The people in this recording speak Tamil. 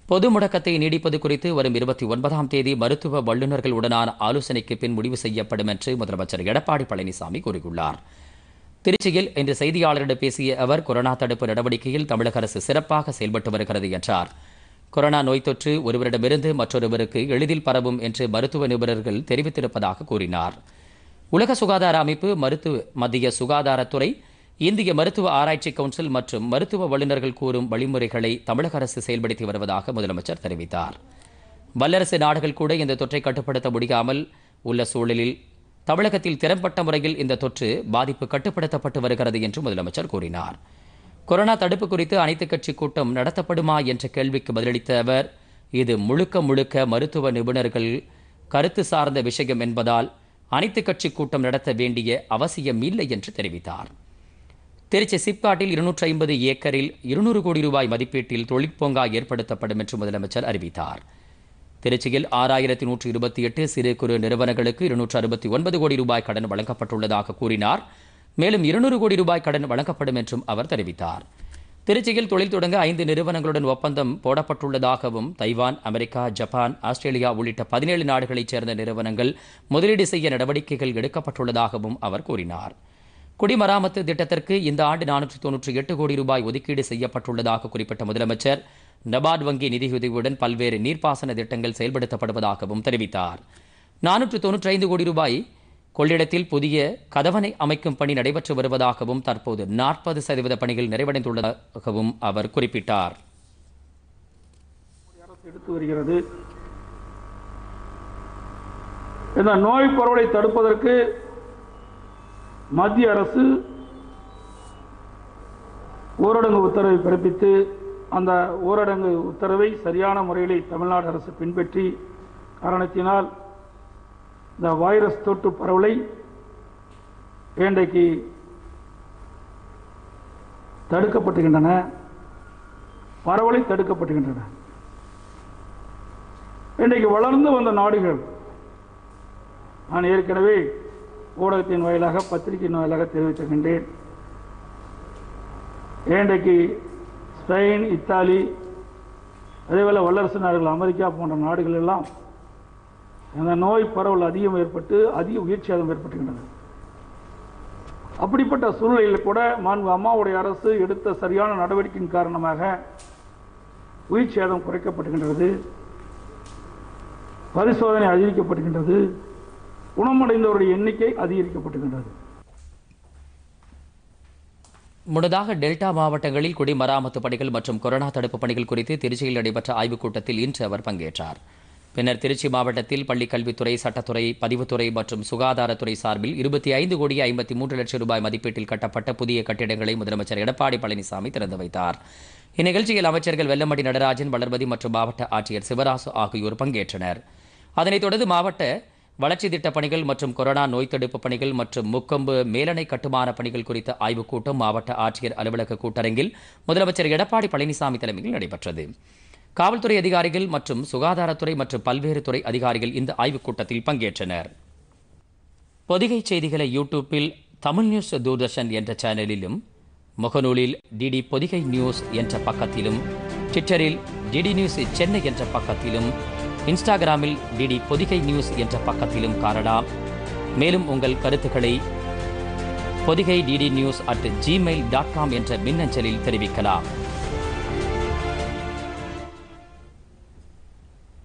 பொது முடக்கத்தை நீடிப்பது குறித்து வரும் இருபத்தி ஒன்பதாம் தேதி மருத்துவ வல்லுநர்களுடனான ஆலோசனைக்கு பின் முடிவு செய்யப்படும் என்று முதலமைச்சர் எடப்பாடி பழனிசாமி கூறியுள்ளார் திருச்சியில் இன்று செய்தியாளரிடம் பேசிய அவர் கொரோனா தடுப்பு நடவடிக்கையில் தமிழக அரசு சிறப்பாக செயல்பட்டு வருகிறது என்றார் கொரோனா நோய் தொற்று ஒருவரிடமிருந்து மற்றொருவருக்கு எளிதில் பரவும் என்று மருத்துவ நிபுணர்கள் தெரிவித்திருப்பதாக கூறினார் உலக சுகாதார அமைப்பு மருத்துவ மத்திய சுகாதாரத்துறை இந்திய மருத்துவ ஆராய்ச்சி கவுன்சில் மற்றும் மருத்துவ வல்லுநர்கள் கூறும் வழிமுறைகளை தமிழக அரசு செயல்படுத்தி வருவதாக முதலமைச்சர் தெரிவித்தார் வல்லரசு நாடுகள் கூட இந்த தொற்றை கட்டுப்படுத்த முடியாமல் உள்ள சூழலில் தமிழகத்தில் திறம்பட்ட முறையில் இந்த தொற்று பாதிப்பு கட்டுப்படுத்தப்பட்டு வருகிறது என்று முதலமைச்சர் கூறினார் கொரோனா தடுப்பு குறித்து அனைத்துக் கட்சி கூட்டம் நடத்தப்படுமா என்ற கேள்விக்கு பதிலளித்த அவர் இது முழுக்க முழுக்க மருத்துவ நிபுணர்கள் கருத்து சார்ந்த விஷயம் என்பதால் அனைத்துக் கட்சி கூட்டம் நடத்த வேண்டிய அவசியம் இல்லை என்று தெரிவித்தார் திருச்சி சிப்காட்டில் இருநூற்றி ஐம்பது ஏக்கரில் இருநூறு கோடி ரூபாய் மதிப்பீட்டில் தொழிற்பூங்கா ஏற்படுத்தப்படும் என்று முதலமைச்சர் அறிவித்தார் திருச்சியில் ஆறாயிரத்தி நூற்றி இருபத்தி எட்டு சிறு குறு நிறுவனங்களுக்கு இருநூற்று அறுபத்தி ஒன்பது கோடி ரூபாய் கடன் வழங்கப்பட்டுள்ளதாக கூறினார் மேலும் இருநூறு கோடி ரூபாய் கடன் வழங்கப்படும் என்றும் அவர் தெரிவித்தார் திருச்சியில் தொழில் தொடங்க ஐந்து நிறுவனங்களுடன் ஒப்பந்தம் போடப்பட்டுள்ளதாகவும் தைவான் அமெரிக்கா ஜப்பான் ஆஸ்திரேலியா உள்ளிட்ட பதினேழு நாடுகளைச் சேர்ந்த நிறுவனங்கள் முதலீடு செய்ய நடவடிக்கைகள் எடுக்கப்பட்டுள்ளதாகவும் அவர் கூறினார் குடிமராமத்து திட்டத்திற்கு இந்த ஆண்டு நானூற்றி தொன்னூற்றி எட்டு கோடி ரூபாய் ஒதுக்கீடு செய்யப்பட்டுள்ளதாக குறிப்பிட்ட முதலமைச்சர் நபார்டு வங்கி நிதியுதவியுடன் பல்வேறு நீர்ப்பாசன திட்டங்கள் செயல்படுத்தப்படுவதாகவும் தெரிவித்தார் நானூற்று தொன்னூற்றி ஐந்து கோடி ரூபாய் கொள்ளிடத்தில் புதிய கதவணை அமைக்கும் பணி நடைபெற்று வருவதாகவும் தற்போது நாற்பது சதவீத பணிகள் நிறைவடைந்துள்ளதாகவும் அவர் குறிப்பிட்டார் அரசு எடுத்து வருகிறது இந்த நோய் பரவலை தடுப்பதற்கு மத்திய அரசு ஊரடங்கு உத்தரவை பிறப்பித்து அந்த ஊரடங்கு உத்தரவை சரியான முறையில் தமிழ்நாடு அரசு பின்பற்றி காரணத்தினால் இந்த வைரஸ் தொற்று பரவலை இன்றைக்கு தடுக்கப்பட்டுகின்றன பரவலை தடுக்கப்பட்டுகின்றன இன்றைக்கு வளர்ந்து வந்த நாடுகள் நான் ஏற்கனவே ஊடகத்தின் வாயிலாக பத்திரிகையின் வாயிலாக தெரிவித்திருக்கின்றேன் இன்றைக்கு ஸ்பெயின் இத்தாலி அதேபோல் வல்லரசு நாடுகள் அமெரிக்கா போன்ற நாடுகள் எல்லாம் இந்த நோய் பரவல் அதிகம் ஏற்பட்டு அதிக உயிர் சேதம் ஏற்பட்டுகின்றன அப்படிப்பட்ட சூழ்நிலையில் கூட மாண்பு அம்மாவுடைய அரசு எடுத்த சரியான நடவடிக்கையின் காரணமாக உயிர் சேதம் குறைக்கப்பட்டுகின்றது பரிசோதனை அதிகரிக்கப்படுகின்றது குணமடைந்தவருடைய எண்ணிக்கை அதிகரிக்கப்பட்டுகின்றது முன்னதாக டெல்டா மாவட்டங்களில் குடிமராமத்து பணிகள் மற்றும் கொரோனா தடுப்பு பணிகள் குறித்து திருச்சியில் நடைபெற்ற ஆய்வுக் கூட்டத்தில் இன்று அவர் பங்கேற்றார் பின்னர் திருச்சி மாவட்டத்தில் பள்ளிக் கல்வித்துறை சட்டத்துறை பதிவுத்துறை மற்றும் சுகாதாரத்துறை சார்பில் இருபத்தி ஐந்து கோடி ஐம்பத்தி மூன்று லட்சம் ரூபாய் மதிப்பீட்டில் கட்டப்பட்ட புதிய கட்டிடங்களை முதலமைச்சர் எடப்பாடி பழனிசாமி திறந்து வைத்தார் இந்நிகழ்ச்சியில் அமைச்சர்கள் வெல்லமடி நடராஜன் வளர்மதி மற்றும் மாவட்ட ஆட்சியர் சிவராசு ஆகியோர் பங்கேற்றனர் அதனைத் தொடர்ந்து மாவட்ட வளர்ச்சி திட்டப் பணிகள் மற்றும் கொரோனா நோய் தடுப்பு பணிகள் மற்றும் முக்கொம்பு மேலணை கட்டுமான பணிகள் குறித்த ஆய்வுக் கூட்டம் மாவட்ட ஆட்சியர் அலுவலக கூட்டரங்கில் முதலமைச்சர் எடப்பாடி பழனிசாமி தலைமையில் நடைபெற்றது காவல்துறை அதிகாரிகள் மற்றும் சுகாதாரத்துறை மற்றும் பல்வேறு துறை அதிகாரிகள் இந்த ஆய்வுக் கூட்டத்தில் பங்கேற்றனர் பொதிகை செய்திகளை யூடியூப்பில் தமிழ் நியூஸ் தூர்தர்ஷன் என்ற சேனலிலும் முகநூலில் டிடி பொதிகை நியூஸ் என்ற பக்கத்திலும் ட்விட்டரில் டிடி நியூஸ் சென்னை என்ற பக்கத்திலும் இன்ஸ்டாகிராமில் டிடி பொதிகை நியூஸ் என்ற பக்கத்திலும் காணலாம் மேலும் உங்கள் கருத்துக்களை Podhigai DD news at Gmail dot com என்ற மின்னஞ்சலில் தெரிவிக்கலாம்